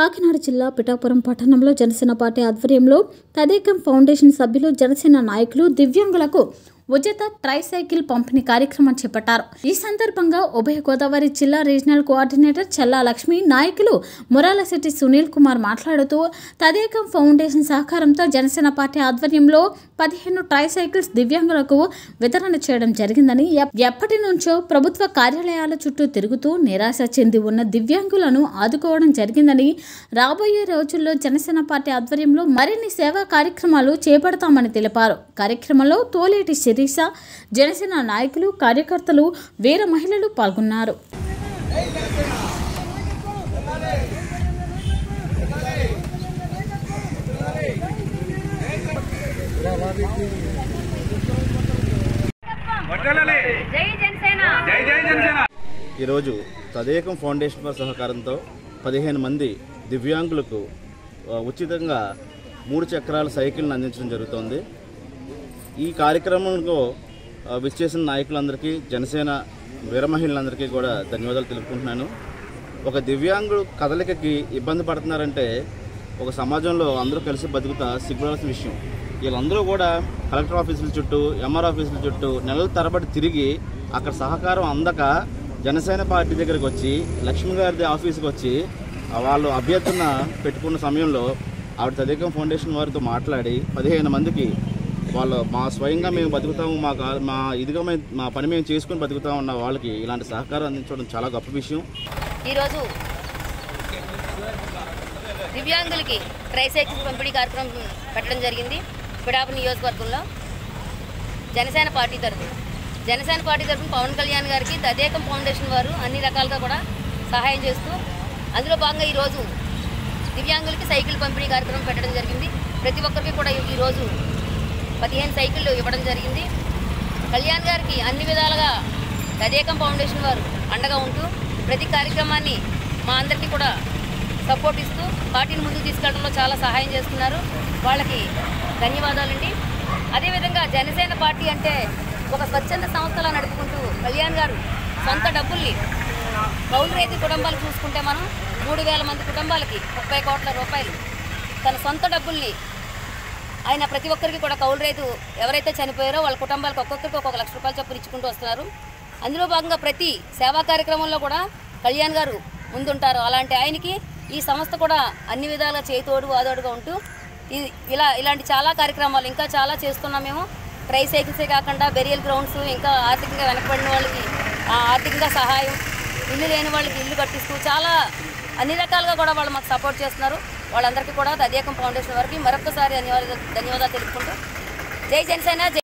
కాకినాడ జిల్లా పిఠాపురం పట్టణంలో జనసేన పార్టీ ఆధ్వర్యంలో తదేకం ఫౌండేషన్ సభ్యులు జనసేన నాయకులు దివ్యాంగులకు ఉచిత ట్రైసైకిల్ పంపిణీ కార్యక్రమం చేపట్టారు ఈ సందర్భంగా ఉభయ గోదావరి జిల్లా రీజనల్ కోఆర్డినేటర్ చల్లా లక్ష్మి నాయకులు మురాలశెట్టి సునీల్ కుమార్ మాట్లాడుతూ తదేకం ఫౌండేషన్ సహకారంతో జనసేన పార్టీ ఆధ్వర్యంలో పదిహేను ట్రైసైకిల్స్ దివ్యాంగులకు వితరణ చేయడం జరిగిందని ఎప్- ఎప్పటి నుంచో ప్రభుత్వ కార్యాలయాల చుట్టూ తిరుగుతూ నిరాశ చెంది ఉన్న దివ్యాంగులను ఆదుకోవడం జరిగిందని రాబోయే రోజుల్లో జనసేన పార్టీ ఆధ్వర్యంలో మరిన్ని సేవా కార్యక్రమాలు చేపడతామని తెలిపారు కార్యక్రమంలో తోలేటి శిరీష జనసేన నాయకులు కార్యకర్తలు వీర మహిళలు పాల్గొన్నారు వర్ధిల్లాలి. జై జనసేన జై జై జనసేన ఈరోజు తదేకం ఫౌండేషన్ వారి సహకారంతో పదిహేను మంది దివ్యాంగులకు ఆ, ఉచితంగా మూడు చక్రాల సైకిల్ని అందించడం జరుగుతోంది ఈ కార్యక్రమంలో ఆ, విచ్చేసిన నాయకులందరికీ జనసేన వీర మహిళలందరికీ కూడా ధన్యవాదాలు తెలుపుకుంటున్నాను ఒక దివ్యాంగుడు కదలికకి ఇబ్బంది పడుతున్నారంటే ఒక సమాజంలో అందరూ కలిసి బతుకుతా సిగ్గుపడాల్సిన విషయం వీళ్ళందరూ కూడా కలెక్టర్ ఆఫీసుల చుట్టూ ఎంఆర్ ఆఫీసుల చుట్టూ నెలల తరబడి తిరిగి అక్కడ సహకారం అందక జనసేన పార్టీ దగ్గరికి వచ్చి లక్ష్మి గారి ఆఫీస్కి వచ్చి ఆ వాళ్ళు అభ్యర్థన పెట్టుకున్న సమయంలో ఆవిడ తదేకం ఫౌండేషన్ వారితో మాట్లాడి పదిహేను మందికి వాళ్ళు మా స్వయంగా మేము బతుకుతాము మా కా- మా ఇదిగా మేము మా పని మేము చేసుకుని బతుకుతాం ఉన్న వాళ్ళకి ఇలాంటి సహకారం అందించడం చాలా గొప్ప విషయం ఈరోజు దివ్యాంగులకి ట్రైసైకిల్ పంపిణీ కార్యక్రమం పెట్టడం జరిగింది పిడాపు నియోజకవర్గంలో జనసేన పార్టీ తరఫున జనసేన పార్టీ తరఫున పవన్ కళ్యాణ్ గారికి తదేకం ఫౌండేషన్ వారు అన్ని రకాలుగా కూడా సహాయం చేస్తూ అందులో భాగంగా ఈరోజు దివ్యాంగులకి సైకిల్ పంపిణీ కార్యక్రమం పెట్టడం జరిగింది ప్రతి ఒక్కరికి కూడా ఈరోజు పదిహేను సైకిళ్ళు ఇవ్వడం జరిగింది కళ్యాణ్ గారికి అన్ని విధాలుగా తదేకం ఫౌండేషన్ వారు అండగా ఉంటూ ప్రతి కార్యక్రమాన్ని మా అందరికీ కూడా సపోర్ట్ ఇస్తూ పార్టీని ముందుకు తీసుకెళ్లడంలో చాలా సహాయం చేస్తున్నారు వాళ్ళకి ధన్యవాదాలండి అదేవిధంగా జనసేన పార్టీ అంటే ఒక స్వచ్ఛంద సంస్థలా నడుపుకుంటూ కళ్యాణ్ గారు సొంత డబ్బుల్ని కౌలు రైతు కుటుంబాలు చూసుకుంటే మనం మూడు వేల మంది కుటుంబాలకి ముప్పై కోట్ల రూపాయలు తన సొంత డబ్బుల్ని ఆయన ప్రతి ఒక్కరికి కూడా కౌలు రైతు ఎవరైతే చనిపోయారో వాళ్ళ కుటుంబాలకు ఒక్కొక్కరికి ఒక్కొక్క లక్ష రూపాయలు చొప్పున ఇచ్చుకుంటూ వస్తున్నారు అందులో భాగంగా ప్రతి సేవా కార్యక్రమంలో కూడా కళ్యాణ్ గారు ముందుంటారు అలాంటి ఆయనకి ఈ సంస్థ కూడా అన్ని విధాలుగా చేతోడు ఆదోడుగా ఉంటూ ఇది ఇలా ఇలాంటి చాలా కార్యక్రమాలు ఇంకా చాలా చేస్తున్నాం మేము ట్రై సైకిల్సే కాకుండా బెరియల్ గ్రౌండ్స్ ఇంకా ఆర్థికంగా వెనకబడిన వాళ్ళకి ఆ, ఆర్థికంగా సహాయం ఇల్లు లేని వాళ్ళకి ఇల్లు కట్టిస్తూ చాలా అన్ని రకాలుగా కూడా వాళ్ళు మాకు సపోర్ట్ చేస్తున్నారు వాళ్ళందరికీ కూడా తదేకం ఫౌండేషన్ వారికి మరొకసారి ధన్యవాదాలు ధన్యవాదాలు తెలుపుకుంటూ జై జనసేన జై